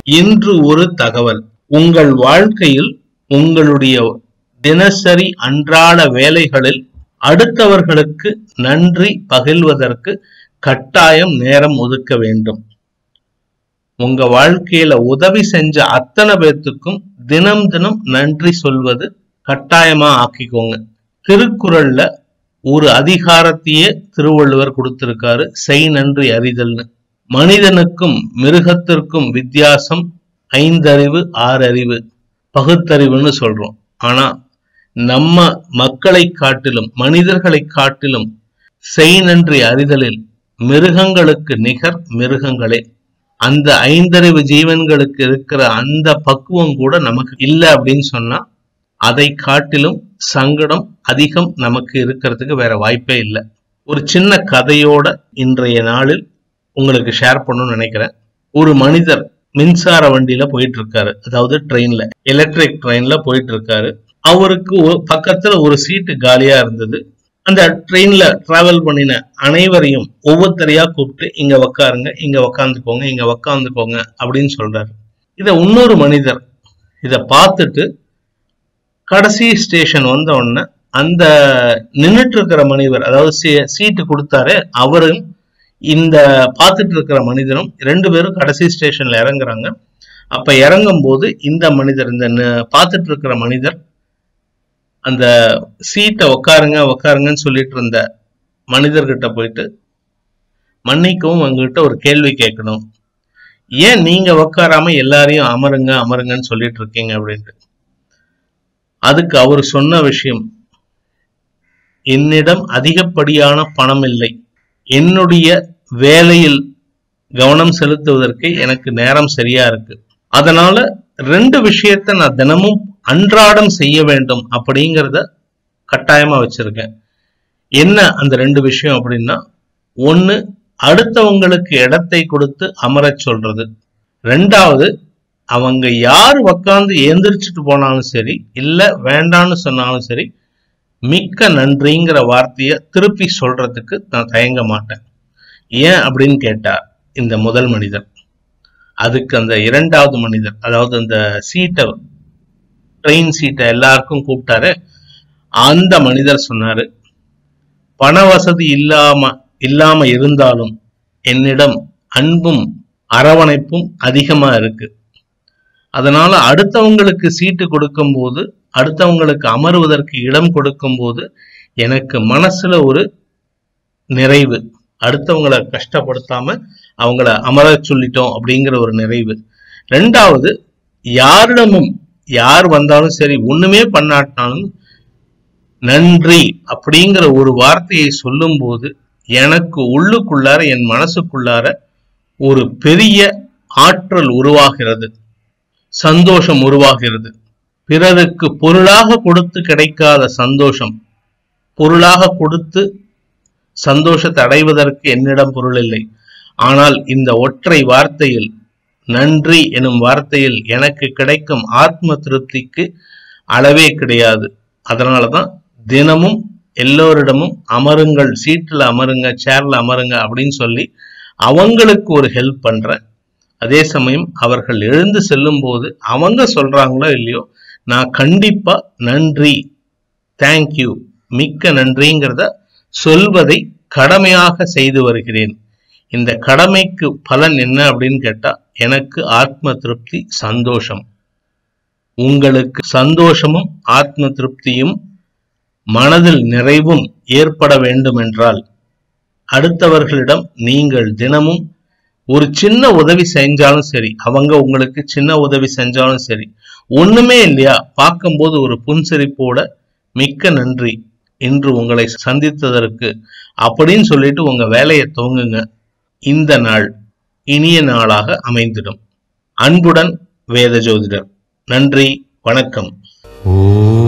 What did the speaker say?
இன்று ஒரு தகவல் உங்கள் வாழ்க்கையில் உங்களுடைய தினசரி அன்றாட வேலைகளில் அடுத்தவர்களுக்கு நன்றி பகிர்வதற்கு கட்டாயம் நேரம் ஒதுக்க வேண்டும் உங்க வாழ்க்கையில உதவி செஞ்ச அத்தனை பேர்த்துக்கும் தினம் தினம் நன்றி சொல்வது கட்டாயமா ஆக்கிக்கோங்க திருக்குறள்ல ஒரு அதிகாரத்தையே திருவள்ளுவர் கொடுத்திருக்காரு செய் நன்றி அறிதல்னு மனிதனுக்கும் மிருகத்திற்கும் வித்தியாசம் ஐந்தறிவு ஆறறிவு பகுத்தறிவுன்னு சொல்றோம் ஆனா நம்ம மக்களை காட்டிலும் மனிதர்களை காட்டிலும் செய் நன்றி அறிதலில் மிருகங்களுக்கு நிகர் மிருகங்களே அந்த ஐந்தறிவு ஜீவன்களுக்கு இருக்கிற அந்த பக்குவம் கூட நமக்கு இல்லை அப்படின்னு சொன்னா அதை காட்டிலும் சங்கடம் அதிகம் நமக்கு இருக்கிறதுக்கு வேற வாய்ப்பே இல்லை ஒரு சின்ன கதையோட இன்றைய நாளில் உங்களுக்கு ஷேர் பண்ணணும்னு நினைக்கிறேன் ஒரு மனிதர் மின்சார வண்டியில போயிட்டு இருக்காரு அதாவது ட்ரெயின்ல எலக்ட்ரிக் ட்ரெயின்ல போயிட்டு இருக்காரு அவருக்கு ஒரு- பக்கத்துல ஒரு சீட்டு காலியா இருந்தது அந்த ட்ரெயின்ல டிராவல் பண்ணின அனைவரையும் ஒவ்வொருத்தரையா கூப்பிட்டு இங்க உக்காருங்க இங்க உக்காந்துக்கோங்க இங்க உக்காந்துக்கோங்க அப்படின்னு சொல்றாரு இத இன்னொரு மனிதர் இத பார்த்துட்டு கடைசி ஸ்டேஷன் வந்த உடனே அந்த நின்னுட்டு இருக்கிற மனிதர் அதாவது சீ- சீட்டு கொடுத்தாரு அவரும் இந்த பார்த்துட்டு இருக்கிற மனிதனும் ரெண்டு பேரும் கடைசி ஸ்டேஷன்ல இறங்குறாங்க அப்ப இறங்கும் போது இந்த மனிதர் இந்த ந- பார்த்துட்டு இருக்கிற மனிதர் அந்த சீட்டை உக்காருங்க உக்காருங்கன்னு சொல்லிட்டு இருந்த மனிதர்கிட்ட போயிட்டு மன்னிக்கவும் உங்ககிட்ட ஒரு கேள்வி கேட்கணும் ஏன் நீங்க உக்காராம எல்லாரையும் அமருங்க அமருங்கன்னு சொல்லிட்டு இருக்கீங்க அப்படின்ட்டு அதுக்கு அவர் சொன்ன விஷயம் என்னிடம் அதிகப்படியான பணம் இல்லை என்னுடைய வேலையில் கவனம் செலுத்துவதற்கு எனக்கு நேரம் சரியா இருக்கு அதனால ரெண்டு விஷயத்த நான் தினமும் அன்றாடம் செய்ய வேண்டும் அப்படிங்கிறத கட்டாயமா வச்சிருக்கேன் என்ன அந்த ரெண்டு விஷயம் அப்படின்னா ஒண்ணு அடுத்தவங்களுக்கு இடத்தை கொடுத்து அமரச் சொல்றது ரெண்டாவது அவங்க யார் உக்காந்து எந்திரிச்சிட்டு போனாலும் சரி இல்ல வேண்டான்னு சொன்னாலும் சரி மிக்க நன்றிங்கிற வார்த்தையை திருப்பி சொல்றதுக்கு நான் தயங்க மாட்டேன் ஏன் அப்படின்னு கேட்டா இந்த முதல் மனிதர் அதுக்கு அந்த இரண்டாவது மனிதர் அதாவது அந்த சீட்டை ட்ரெயின் சீட்டை எல்லாருக்கும் கூப்பிட்டாரு அந்த மனிதர் சொன்னாரு பண வசதி இல்லாம இல்லாம இருந்தாலும் என்னிடம் அன்பும் அரவணைப்பும் அதிகமா இருக்கு அதனால அடுத்தவங்களுக்கு சீட்டு கொடுக்கும்போது அடுத்தவங்களுக்கு அமருவதற்கு இடம் கொடுக்கும்போது எனக்கு மனசுல ஒரு நிறைவு அடுத்தவங்களை கஷ்டப்படுத்தாம அவங்கள அமர சொல்லிட்டோம் அப்படிங்கிற ஒரு நிறைவு ரெண்டாவது யாரிடமும் யார் வந்தாலும் சரி ஒண்ணுமே பண்ணாட்டினாலும் நன்றி அப்படிங்கிற ஒரு வார்த்தையை சொல்லும்போது எனக்கு உள்ளுக்குள்ளார என் மனசுக்குள்ளார ஒரு பெரிய ஆற்றல் உருவாகிறது சந்தோஷம் உருவாகிறது பிறருக்கு பொருளாக கொடுத்து கிடைக்காத சந்தோஷம் பொருளாக கொடுத்து சந்தோஷத்தை அடைவதற்கு என்னிடம் பொருள் இல்லை ஆனால் இந்த ஒற்றை வார்த்தையில் நன்றி எனும் வார்த்தையில் எனக்கு கிடைக்கும் ஆத்ம திருப்திக்கு அளவே கிடையாது அதனாலதான் தினமும் எல்லோரிடமும் அமருங்கள் சீட்டில் அமருங்க சேர்ல அமருங்க அப்படின்னு சொல்லி அவங்களுக்கு ஒரு ஹெல்ப் பண்றேன் அதே சமயம் அவர்கள் எழுந்து செல்லும் போது அவங்க சொல்றாங்களோ இல்லையோ நான் கண்டிப்பா நன்றி தேங்க்யூ மிக்க நன்றிங்கிறத சொல்வதை கடமையாக செய்து வருகிறேன் இந்த கடமைக்கு பலன் என்ன அப்படின்னு கேட்டா எனக்கு ஆத்ம திருப்தி சந்தோஷம் உங்களுக்கு சந்தோஷமும் ஆத்ம திருப்தியும் மனதில் நிறைவும் ஏற்பட வேண்டுமென்றால் அடுத்தவர்களிடம் நீங்கள் தினமும் ஒரு சின்ன உதவி செஞ்சாலும் சரி அவங்க உங்களுக்கு சின்ன உதவி செஞ்சாலும் சரி ஒண்ணுமே இல்லையா பார்க்கும்போது ஒரு புன்சிரிப்போட மிக்க நன்றி இன்று உங்களை சந்தித்ததற்கு அப்படின்னு சொல்லிட்டு உங்க வேலையை துவங்குங்க இந்த நாள் இனிய நாளாக அமைந்திடும் அன்புடன் வேத ஜோதிடர் நன்றி வணக்கம் ஓம்